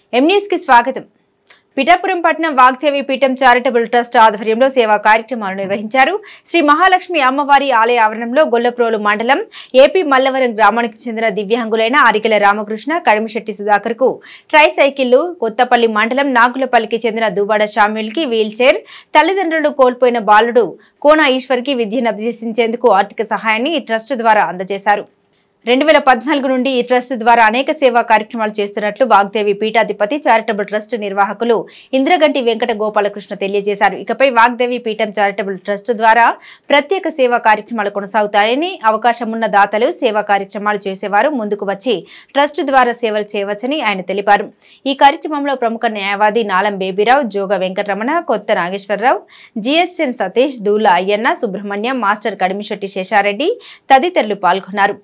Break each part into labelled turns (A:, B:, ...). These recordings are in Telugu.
A: ఎం న్యూస్ కి స్వాగతం పిఠాపురం పట్నం వాగ్దేవి పీఠం చారిటబుల్ ట్రస్ట్ ఆధ్వర్యంలో సేవా కార్యక్రమాలు నిర్వహించారు శ్రీ మహాలక్ష్మి అమ్మవారి ఆలయ ఆవరణంలో గొల్లప్రోలు మండలం ఏపీ మల్లవరం గ్రామానికి చెందిన దివ్యాంగులైన అరికెల రామకృష్ణ కడిమిశెట్టి సుధాకర్ కు ట్రై సైకిళ్లు కొత్తపల్లి మండలం నాగులపల్లికి చెందిన దువ్వాడ షామ్యుల్ కి వీల్ చైర్ తల్లిదండ్రులు కోల్పోయిన బాలుడు కోన ఈశ్వర్ కి విద్యను అభ్యసించేందుకు ఆర్థిక సహాయాన్ని ఈ ట్రస్ట్ ద్వారా అందజేశారు రెండు వేల పద్నాలుగు నుండి ఈ ట్రస్ట్ ద్వారా అనేక సేవా కార్యక్రమాలు చేస్తున్నట్లు వాగ్దేవి పీఠాధిపతి చారిటబుల్ ట్రస్ట్ నిర్వాహకులు ఇంద్రగంటి వెంకట గోపాలకృష్ణ తెలియజేశారు ఇకపై వాగ్దేవి పీఠం చారిటబుల్ ట్రస్ట్ ద్వారా ప్రత్యేక సేవా కార్యక్రమాలు కొనసాగుతాయని అవకాశం ఉన్న దాతలు సేవా కార్యక్రమాలు చేసేవారు ముందుకు వచ్చి ట్రస్ట్ ద్వారా సేవలు చేయవచ్చని ఆయన తెలిపారు ఈ కార్యక్రమంలో ప్రముఖ న్యాయవాది నాలం బేబీరావు జోగ వెంకటరమణ కొత్త నాగేశ్వరరావు జిఎస్ఎన్ సతీష్ దూల అయ్యన్న సుబ్రహ్మణ్యం మాస్టర్ కడిమిశెట్టి శేషారెడ్డి తదితరులు పాల్గొన్నారు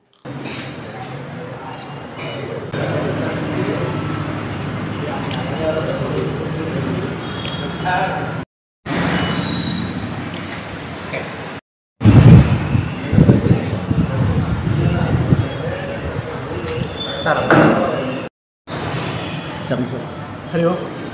B: చెప్పండి సార్
C: హలో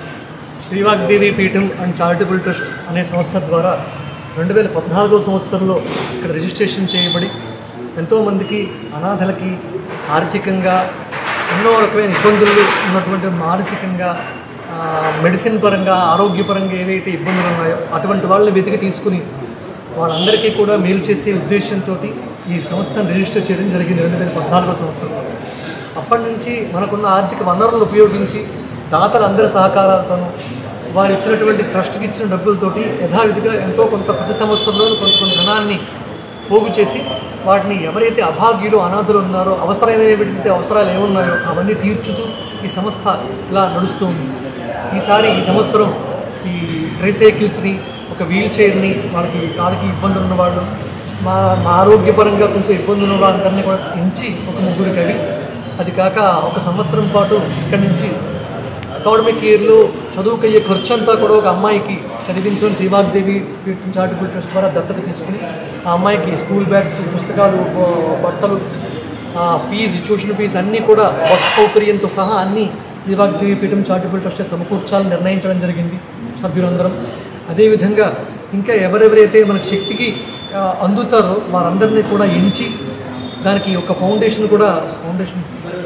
C: శ్రీవాగ్దేవి పీఠం అండ్ చారిటబుల్ ట్రస్ట్ అనే సంస్థ ద్వారా రెండు వేల పద్నాలుగో సంవత్సరంలో ఇక్కడ రిజిస్ట్రేషన్ చేయబడి ఎంతోమందికి అనాథలకి ఆర్థికంగా ఎన్నో రకమైన ఇబ్బందులు ఉన్నటువంటి మానసికంగా ఆ, మెడిసిన్ పరంగా ఆరోగ్యపరంగా ఏవైతే ఇబ్బందులు ఉన్నాయో అటువంటి వాళ్ళని వెతికి తీసుకుని వాళ్ళందరికీ కూడా మేలు చేసే ఉద్దేశంతో ఈ సంస్థను రిజిస్టర్ చేయడం జరిగింది రెండు వేల పద్నాలుగో సంవత్సరంలో అప్పటి నుంచి మనకున్న ఆర్థిక వనరులను ఉపయోగించి దాతలందరి సహకారాలతోనూ వారు ఇచ్చినటువంటి ట్రస్ట్కి ఇచ్చిన డబ్బులతోటి యథావిధిగా ఎంతో కొంత ప్రతి సంవత్సరంలో కొంత కొంత ధనాన్ని పోగు చేసి వాటిని ఎవరైతే అభాగ్యులు అనాథులు ఉన్నారో అవసరమైనటువంటి అవసరాలు ఏమున్నాయో అవన్నీ తీర్చుతూ ఈ సంస్థ ఇలా నడుస్తూ ఉంది ఈసారి ఈ సంవత్సరం ఈ ట్రైసైకిల్స్ని ఒక వీల్ చైర్ని వాళ్ళకి కాలికి ఇబ్బందులు ఉన్న వాళ్ళు మా మా ఆరోగ్యపరంగా కొంచెం ఇబ్బందులు ఉన్న వాళ్ళందరినీ కూడా ఎంచి ఒక ముగ్గురికి అవి అది కాక ఒక సంవత్సరం పాటు ఇక్కడి నుంచి అకాడమిక్ ఇయర్లో చదువుకయ్యే ఖర్చు అంతా కూడా ఒక అమ్మాయికి చదివించుకొని శ్రీవాగ్దేవి పీఠం చారిటబుల్ ట్రస్ట్ ద్వారా దత్తత తీసుకుని ఆ అమ్మాయికి స్కూల్ బ్యాగ్స్ పుస్తకాలు బ- బట్టలు ఆ, ఫీజు ట్యూషన్ ఫీజు అన్నీ కూడా బస్ సౌకర్యంతో సహా అన్నీ శ్రీవాగ్దేవి పీఠం చారిటబుల్ ట్రస్ట్ సమకూర్చాలని నిర్ణయించడం జరిగింది సభ్యులందరం అదేవిధంగా ఇంకా ఎవరెవరైతే మన శక్తికి ఆ, అందుతారో వారందరినీ కూడా ఎంచి దానికి ఒక ఫౌండేషన్ కూడా ఫౌండేషన్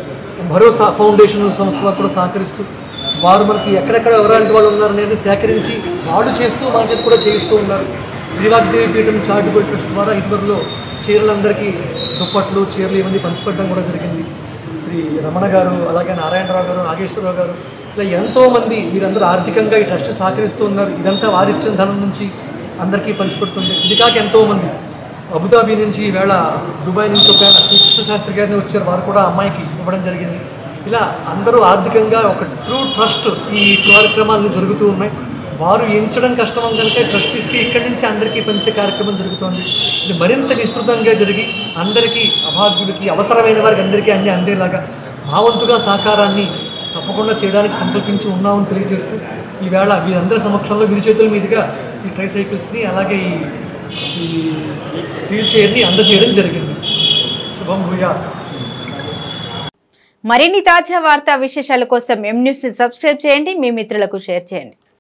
C: భరోసా ఫౌండేషన్ సంస్థ కూడా సహకరిస్తూ వారు మనకి ఎక్కడెక్కడ ఎవరంటి వాళ్ళు ఉన్నారు అనేది సేకరించి వాళ్ళు చేస్తూ మన చేతి కూడా చేయిస్తూ ఉన్నారు శ్రీవాగ్దేవి పీఠం చారిటబుల్ ట్రస్ట్ ద్వారా ఇదివరలో చీరలందరికీ దుప్పట్లు చీరలు ఇవన్నీ పంచిపెట్టడం కూడా జరిగింది శ్రీ రమణ గారు అలాగే నారాయణరావు గారు నాగేశ్వరరావు గారు ఇలా ఎంతోమంది వీరందరూ ఆర్థికంగా ఈ ట్రస్ట్ సహకరిస్తూ ఉన్నారు ఇదంతా వారిచ్చిన ధనం నుంచి అందరికీ పంచిపెడుతుంది ఇది కాక ఎంతోమంది అబుదాబీ నుంచి ఈవేళ దుబాయ్ నుంచి ఒక ఆయన శ్రీకృష్ణ శాస్త్రి గారిని వచ్చారు వారు కూడా అమ్మాయికి ఇవ్వడం జరిగింది ఇలా అందరూ ఆర్థికంగా ఒక ట్రూ ట్రస్ట్ ఈ కార్యక్రమాలు జరుగుతూ ఉన్నాయి వారు ఎంచడం కష్టం కనుక ట్రస్ట్ ఇస్తే ఇక్కడి నుంచి అందరికీ పంచే కార్యక్రమం జరుగుతోంది ఇది మరింత విస్తృతంగా జరిగి అందరికీ అభాగ్యులకి అవసరమైన వారికి అందరికీ అన్ని అందేలాగా మా వంతుగా సహకారాన్ని తప్పకుండా చేయడానికి సంకల్పించి ఉన్నామని తెలియజేస్తూ ఈవేళ వీరందరి సమక్షంలో వీరి చేతుల మీదుగా ఈ ట్రైసైకిల్స్ని అలాగే ఈ ఈ వీల్ చైర్ని అందజేయడం జరిగింది శుభం భూయా
A: మరిన్ని తాజా వార్తా విశేషాల కోసం ఎం న్యూస్ ని సబ్స్క్రైబ్ చేయండి మీ మిత్రులకు షేర్ చేయండి